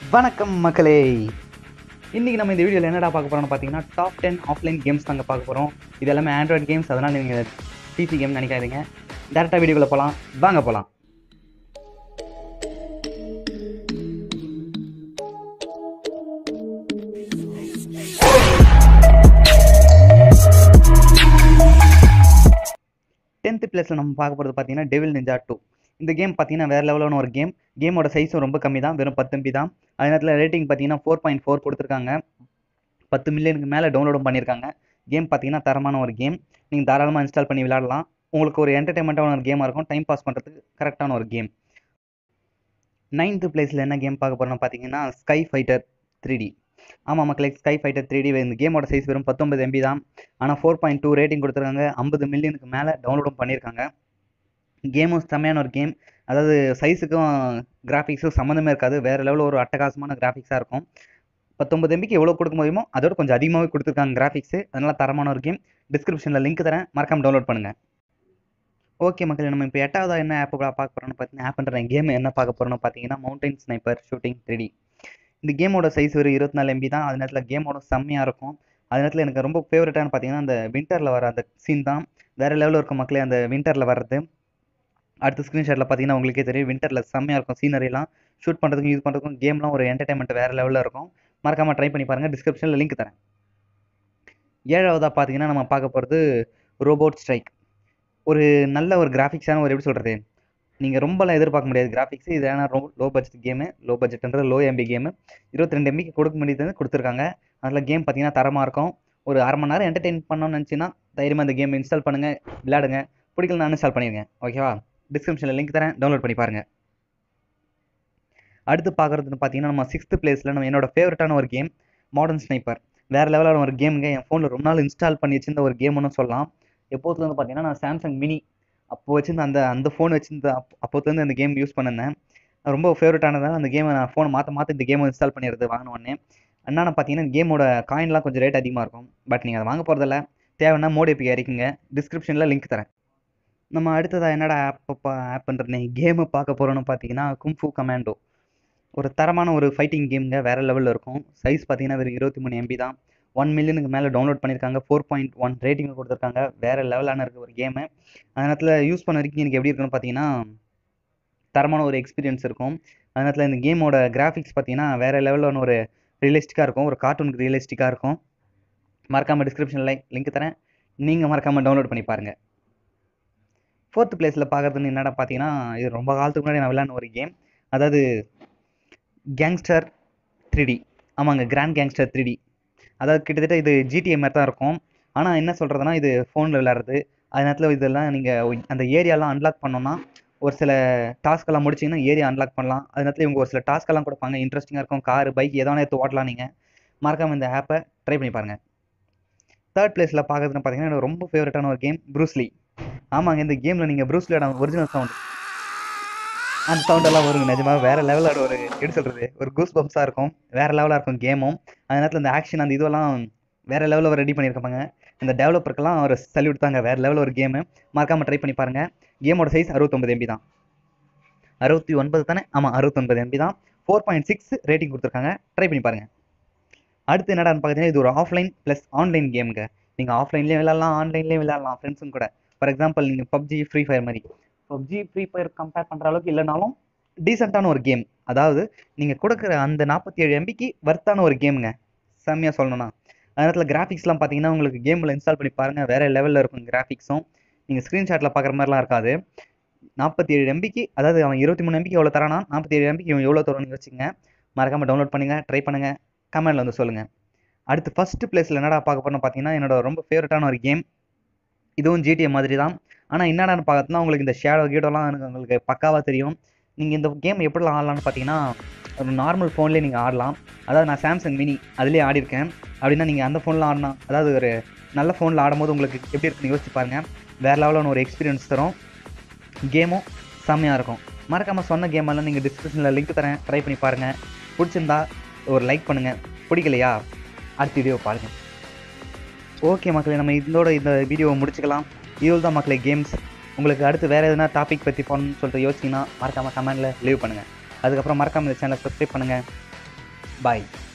வணக்கம் மக்களே இன்னைக்கு நம்ம இந்த வீடியோவில் என்னடா பார்க்க போறோம்னு பார்த்தீங்கன்னா டாப் டென் ஆஃப்லைன் கேம்ஸ் தாங்க பார்க்க போகிறோம் இது எல்லாமே ஆண்ட்ராய்ட் கேம்ஸ் அதனால் நீங்கள் பிசி கேம் நினைக்காதீங்க டேரெக்டாக வீடியோக்குள்ள போகலாம் வாங்க போகலாம் டென்த்து பிளேஸில் நம்ம பார்க்க போகிறது பார்த்தீங்கன்னா டெவில் நிஞ்சா டூ இந்த கேம் பார்த்தீங்கன்னா வேறு லெவலான ஒரு கேம் கேமோட சைஸும் ரொம்ப கம்மி தான் வெறும் பத்து எம்பி தான் அதே நேரத்தில் ரேட்டிங் பார்த்தீங்கன்னா ஃபோர் பாயிண்ட் ஃபோர் கொடுத்துருக்காங்க பத்து மில்லியனுக்கு மேலே டவுன்லோடும் பண்ணியிருக்காங்க கேம் பார்த்தீங்கன்னா தரமான ஒரு கேம் நீங்கள் தாராளமாக இன்ஸ்டால் பண்ணி விளையாடலாம் உங்களுக்கு ஒரு என்டர்டைன்மெண்ட்டான ஒரு கேமாக இருக்கும் டைம் பாஸ் பண்ணுறதுக்கு கரெக்டான ஒரு கேம் நைன்த்து பிளேஸில் என்ன கேம் பார்க்க போகிறோம்னு பார்த்தீங்கன்னா ஸ்கை ஃபைட்டர் த்ரீ டி ஆமாம் மக்களே ஸ்கை ஃபைட்டர் த்ரீ டி இந்த கேமோட சைஸ் வெறும் பத்தொன்பது எம்பி தான் ஆனால் ஃபோர் பாயிண்ட் டூ ரேட்டிங் கொடுத்துருக்காங்க ஐம்பது மில்லியனுக்கு மேலே டவுன்லோடும் பண்ணியிருக்காங்க கேமும் செம்மையான ஒரு கேம் அதாவது சைஸுக்கும் கிராஃபிக்ஸும் சம்மந்தமே இருக்காது வேறு லெவலில் ஒரு அட்டகாசமான கிராஃபிக்ஸாக இருக்கும் பத்தொம்பது எம்பிக்கு எவ்வளோ கொடுக்க முடியுமோ அதோட கொஞ்சம் அதிகமாகவே கொடுத்துருக்காங்க கிராஃபிக்ஸு அதனால தரமான ஒரு கேம் டிஸ்கிரிப்ஷனில் லிங்க் தரேன் மறக்காம டவுன்லோட் பண்ணுங்கள் ஓகே மக்கள் நம்ம இப்போ எட்டாவதா என்ன ஆப் பார்க்க போகிறோம்னு பார்த்தீங்கன்னா ஆப்ன்ற கேம் என்ன பார்க்க போகிறோம்னு பார்த்தீங்கன்னா மவுண்டைன் ஸ்னைப்பர் ஷூட்டிங் த்ரீ இந்த கேமோட சைஸ் ஒரு இருபத்தி நாலு எம்பி தான் அது நேரத்தில் கேமோட செம்மையாக இருக்கும் அது நேரத்தில் எனக்கு ரொம்ப ஃபேவரட்டானு பார்த்தீங்கன்னா அந்த வின்டரில் வர அந்த சீன் தான் வேறு லெவலில் இருக்கும் மக்களே அந்த வின்டரில் வர்றது அடுத்த ஸ்க்ரீன்ஷாட்டில் பார்த்தீங்கன்னா உங்களுக்கே தெரியும் வின்டரில் செம்மையாக இருக்கும் சீனரிலாம் ஷூட் பண்ணுறதுக்கும் யூஸ் பண்ணுறதுக்கும் கேம்லாம் ஒரு என்டர்டைன்மெண்ட் வேறு லெவலில் இருக்கும் மறக்காமல் ட்ரை பண்ணி பாருங்கள் டிஸ்கிரிப்ஷனில் லிங்க் தரேன் ஏழாவதாக பார்த்தீங்கன்னா நம்ம பார்க்க போகிறது ரோபோட் ஸ்ட்ரைக் ஒரு நல்ல ஒரு கிராஃபிக்ஸான ஒரு எப்படி சொல்கிறது நீங்கள் ரொம்பலாம் எதிர்பார்க்க முடியாது கிராஃபிக்ஸ் இது ஏன்னா ரொம்ப லோ பட்ஜெட் கேமு லோ பட்ஜெட்ன்றது லோ எம்பி கேமு இருபத்தி ரெண்டு எம்பிக்கு கொடுக்க முடியுது கொடுத்துருக்காங்க அதில் கேம் பார்த்தீங்கன்னா தரமாக இருக்கும் ஒரு அரை மணி நேரம் என்டர்டெயின் பண்ணணும்னு நினச்சின்னா தைரியமாக இந்த கேம் இன்ஸ்டால் பண்ணுங்கள் விளையாடுங்க பிடிக்கலன்னு இன்ஸ்டால் பண்ணிடுங்க ஓகேவா டிஸ்கிரிப்ஷனில் லிங்க் தரேன் டவுன்லோட் பண்ணி பாருங்கள் அடுத்து பார்க்குறதுன்னு பார்த்தீங்கன்னா நம்ம சிக்ஸ்த் பிளேஸில் நம்ம என்னோட ஃபேவரட்டான ஒரு கேம் மாடர்ன் ஸ்னைப்பர் வேறு லெவலான ஒரு கேமுங்க என் ஃபோனில் ரொம்ப நாள் இன்ஸ்டால் பண்ணி வச்சிருந்த ஒரு கேம்னு சொல்லலாம் எப்போதுலேருந்து பார்த்தீங்கன்னா நான் சாம்சங் மினி அப்போ வச்சிருந்த அந்த அந்த ஃபோன் வச்சிருந்த அப் அப்போதுலேருந்து அந்த கேம் யூஸ் பண்ணிருந்தேன் ரொம்ப ஃபேவரட்டானதால் அந்த கேமை நான் ஃபோனை மாற்ற மாற்ற இந்த கேமை இன்ஸ்டால் பண்ணிடுறது வாங்கின உடனே என்னென்னு பார்த்தீங்கன்னா கேமோட காயின்லாம் கொஞ்சம் ரேட் அதிகமாக இருக்கும் பட் நீங்கள் அதை வாங்க போகிறதில்ல தேவைன்னா மோடி ஏபி இறக்குங்க டிஸ்கிரிப்ஷனில் லிங்க் தரேன் நம்ம அடுத்ததாக என்னடா ஆப் ஆப்ன்றனே கேமு பார்க்க போகிறோன்னு பார்த்தீங்கன்னா கும்ஃபு கமாண்டோ ஒரு தரமான ஒரு ஃபைட்டிங் கேமுங்க வேறு லெவலில் இருக்கும் சைஸ் பார்த்தீங்கன்னா வெறும் இருபத்தி மூணு எம்பி தான் ஒன் மில்லியனுக்கு மேலே டவுன்லோட் பண்ணியிருக்காங்க ஃபோர் பாயிண்ட் ஒன் ரேட்டிங் கொடுத்துருக்காங்க வேறு லெவலான இருக்க ஒரு கேமு அந்த நேரத்தில் யூஸ் பண்ண வரைக்கும் எனக்கு எப்படி இருக்குன்னு பார்த்தீங்கன்னா தரமான ஒரு எக்ஸ்பீரியன்ஸ் இருக்கும் அந்த நேரத்தில் இந்த கேமோட கிராஃபிக்ஸ் பார்த்தீங்கன்னா வேறு லெவலில் ஒரு ரியலிஸ்டிக்காக இருக்கும் ஒரு கார்ட்டூனுக்கு ரியலிஸ்டிக்காக இருக்கும் மறக்காமல் டிஸ்கிரிப்ஷனில் லிங்க் தரேன் நீங்கள் மறக்காமல் டவுன்லோட் பண்ணி பாருங்கள் ஃபோர்த் பிளேஸில் பார்க்குறதுன்னு என்னடா பார்த்தீங்கன்னா இது ரொம்ப காலத்துக்கு முன்னாடி நான் விளையாடின ஒரு கேம் அதாவது கேங்ஸ்டர் த்ரீ டி ஆமாங்க கிராண்ட் கேங்ஸ்டர் த்ரீ டி அதாவது கிட்டத்தட்ட இது ஜிடிஏ மாதிரி தான் இருக்கும் ஆனால் என்ன சொல்கிறதுனா இது ஃபோனில் விளையாடுறது அது நேரத்தில் இதெல்லாம் நீங்கள் அந்த ஏரியாலாம் அன்லாக் பண்ணோன்னா ஒரு சில டாஸ்க்கெல்லாம் முடிச்சிங்கன்னா ஏரியா அன்லாக் பண்ணலாம் அது நேரத்தில் இவங்க ஒரு சில டாஸ்க்கெல்லாம் கொடுப்பாங்க இன்ட்ரெஸ்டிங்காக இருக்கும் கார் பைக் எதோ எடுத்து ஓட்டலாம் நீங்கள் மறக்காமல் இந்த ஆப்பை ட்ரை பண்ணி பாருங்கள் தேர்ட் பிளேஸில் பார்க்குறதுன்னு பார்த்தீங்கன்னா எனக்கு ரொம்ப ஃபேவரட்டான ஒரு கேம் ப்ரூஸ்லி ஆமாங்க இந்த கேமில் நீங்கள் ப்ரூஸ்லியோட ஒரிஜினல் சவுண்ட் அந்த சவுண்டெல்லாம் வருங்க நிஜமாக வேறு லெவலோட ஒரு எப்படி சொல்கிறது ஒரு கூஸ் பம்ப்ஸாக இருக்கும் வேறு லெவலாக இருக்கும் கேமும் அந்த நேரத்தில் இந்த ஆக்ஷன் அந்த இதுவெல்லாம் வேறு லெவலில் ரெடி பண்ணியிருக்காங்க இந்த டெவலப்பருக்கெல்லாம் ஒரு சல்யூட் தாங்க வேறு லெவலில் ஒரு கேமு மறக்காமல் ட்ரை பண்ணி பாருங்கள் கேமோட சைஸ் அறுபத்தொம்பது எம்பி தான் அறுபத்தி ஒன்பது தானே ஆமாம் அறுபத்தொன்பது எம்பி தான் ஃபோர் பாயிண்ட் சிக்ஸ் ரேட்டிங் கொடுத்துருக்காங்க ட்ரை பண்ணி பாருங்கள் அடுத்து என்னடான்னு பார்த்தீங்கன்னா இது ஒரு ஆஃப்லைன் ப்ளஸ் ஆன்லைன் கேமுங்க நீங்கள் ஆஃப்லைன்லேயும் விளையாடலாம் ஆன்லைன்லேயும் விளையாடலாம் ஃப்ரெண்ட்ஸும் கூட ஃபார் எக்ஸாம்பிள் நீங்கள் பப்ஜி ஃப்ரீ ஃபயர் மாதிரி பப்ஜி ஃப்ரீ ஃபயர் கம்பேர் பண்ணுற அளவுக்கு இல்லைனாலும் டீசெண்டான ஒரு கேம் அதாவது நீங்கள் கொடுக்குற அந்த நாற்பத்தி ஏழு எம்பிக்கு வர்த்தான ஒரு கேமுங்க செம்மையாக சொல்லணும்னா அந்த நேரத்தில் கிராஃபிக்ஸ்லாம் பார்த்தீங்கன்னா உங்களுக்கு கேமில் இன்ஸ்டால் பண்ணி பாருங்கள் வேறு லெவலில் இருக்கும் கிராஃபிக்ஸும் நீங்கள் ஸ்க்ரீன்ஷாட்டில் பார்க்குற மாதிரிலாம் இருக்காது நாற்பத்தி ஏழு எம்பிக்கு அதாவது அவன் இருபத்தி மூணு எம்பிக்கு எவ்வளோ தரானா நாற்பத்தி ஏழு எம்பிக்கு இவன் எவ்வளோ தரும்னு வச்சுங்க மறக்காமல் டவுன்லோட் பண்ணுங்கள் ட்ரை பண்ணுங்கள் கமெண்ட்டில் வந்து சொல்லுங்கள் அடுத்து ஃபஸ்ட்டு பிளேஸில் என்னடா பார்க்க போகிறோம்னு பார்த்தீங்கன்னா என்னோட ரொம்ப ஃபேவரட்டான ஒரு கேம் இதுவும் ஜிடிஏ மாதிரி தான் ஆனால் என்னடான்னு பார்த்தோன்னா உங்களுக்கு இந்த ஷேடோ கீடோலாம் எனக்கு உங்களுக்கு பக்காவாக தெரியும் நீங்கள் இந்த கேம் எப்படிலாம் ஆடலாம்னு பார்த்தீங்கன்னா ஒரு நார்மல் ஃபோன்லேயே நீங்கள் ஆடலாம் அதாவது நான் சாம்சங் மினி அதுலேயே ஆடிருக்கேன் அப்படின்னா நீங்கள் அந்த ஃபோனில் ஆடினா அதாவது ஒரு நல்ல ஃபோனில் ஆடும்போது உங்களுக்கு எப்படி இருக்குன்னு யோசிச்சு பாருங்கள் வேறு லெவலான ஒரு எக்ஸ்பீரியன்ஸ் தரும் கேமும் செம்மையாக இருக்கும் மறக்காமல் சொன்ன கேமெல்லாம் நீங்கள் டிஸ்கிரிப்ஷனில் லிங்க் தரேன் ட்ரை பண்ணி பாருங்கள் பிடிச்சிருந்தா ஒரு லைக் பண்ணுங்கள் பிடிக்கலையா அடுத்த வீடியோ பாருங்கள் ஓகே மக்களே நம்ம இதோட இந்த வீடியோவை முடிச்சுக்கலாம் இதுவரை தான் மக்களே கேம்ஸ் உங்களுக்கு அடுத்து வேறு எதனா டாபிக் பற்றி போகணும்னு சொல்லிட்டு யோசிச்சிங்கன்னா மறக்காமல் கமெண்ட்டில் லீவ் பண்ணுங்கள் அதுக்கப்புறம் மறக்காமல் இந்த சேனலை சப்ஸ்கிரைப் பண்ணுங்கள் பாய்